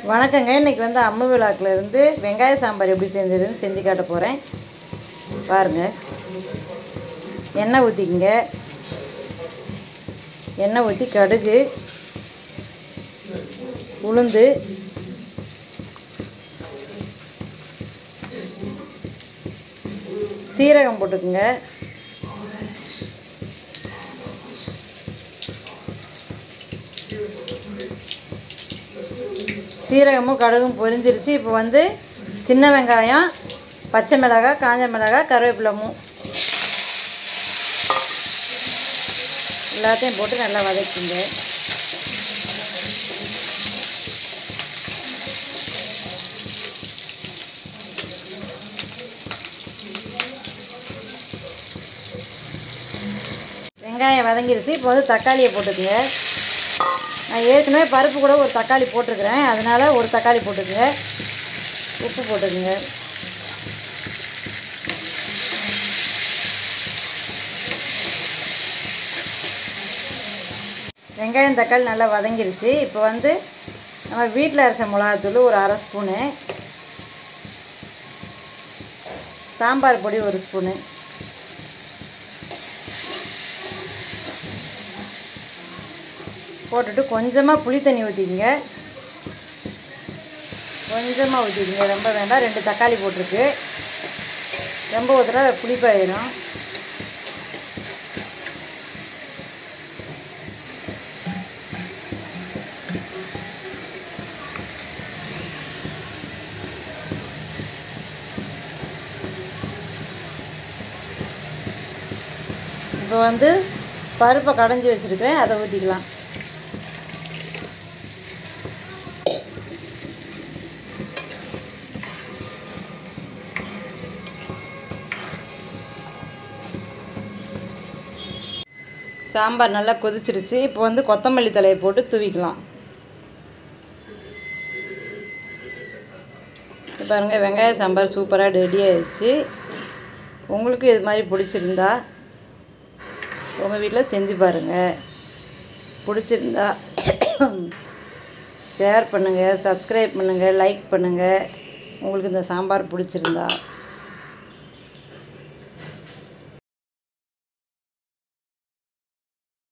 வணக்கங்க இன்றைக்கி வந்து அம்மு விழாக்கில் இருந்து வெங்காய சாம்பார் எப்படி செஞ்சதுன்னு செஞ்சு காட்ட போகிறேன் பாருங்கள் எண்ணெய் ஊற்றிக்கங்க எண்ணெய் ஊற்றி கடுகு உளுந்து சீரகம் போட்டுக்குங்க சீரகமும் கடுகும் பொரிஞ்சிருச்சு இப்போ வந்து சின்ன வெங்காயம் பச்சை மிளகாய் காஞ்ச மிளகாய் கருவேப்பிலமும் எல்லாத்தையும் போட்டு நல்லா வதக்கிங்க வெங்காயம் வதங்கிருச்சு இப்போ வந்து தக்காளியை போட்டுக்குங்க நான் ஏற்கனவே பருப்பு கூட ஒரு தக்காளி போட்டிருக்கிறேன் அதனால் ஒரு தக்காளி போட்டுக்குங்க உப்பு போட்டுக்குங்க வெங்காயம் தக்காளி நல்லா வதங்கிருச்சு இப்போ வந்து நம்ம வீட்டில் அரைச்ச மிளகாத்தூள் ஒரு அரை ஸ்பூனு சாம்பார் பொடி ஒரு ஸ்பூனு போட்டுட்டு கொஞ்சமாக புளி தண்ணி ஊற்றிக்கிங்க கொஞ்சமாக ஊற்றிக்கிங்க ரொம்ப வேண்டாம் ரெண்டு தக்காளி போட்டிருக்கு ரொம்ப ஊற்றுனா புளிப்பாயிடும் இப்போ வந்து பருப்பை கடைஞ்சி வச்சுருக்கேன் அதை ஊற்றிக்கலாம் சாம்பார் நல்லா கொதிச்சிருச்சு இப்போ வந்து கொத்தமல்லி தலையை போட்டு தூவிக்கலாம் இப்போ பாருங்கள் வெங்காய சாம்பார் சூப்பராக ரெடி ஆயிடுச்சு உங்களுக்கு இது மாதிரி பிடிச்சிருந்தா உங்கள் வீட்டில் செஞ்சு பாருங்கள் பிடிச்சிருந்தா ஷேர் பண்ணுங்கள் சப்ஸ்கிரைப் பண்ணுங்கள் லைக் பண்ணுங்கள் உங்களுக்கு இந்த சாம்பார் பிடிச்சிருந்தா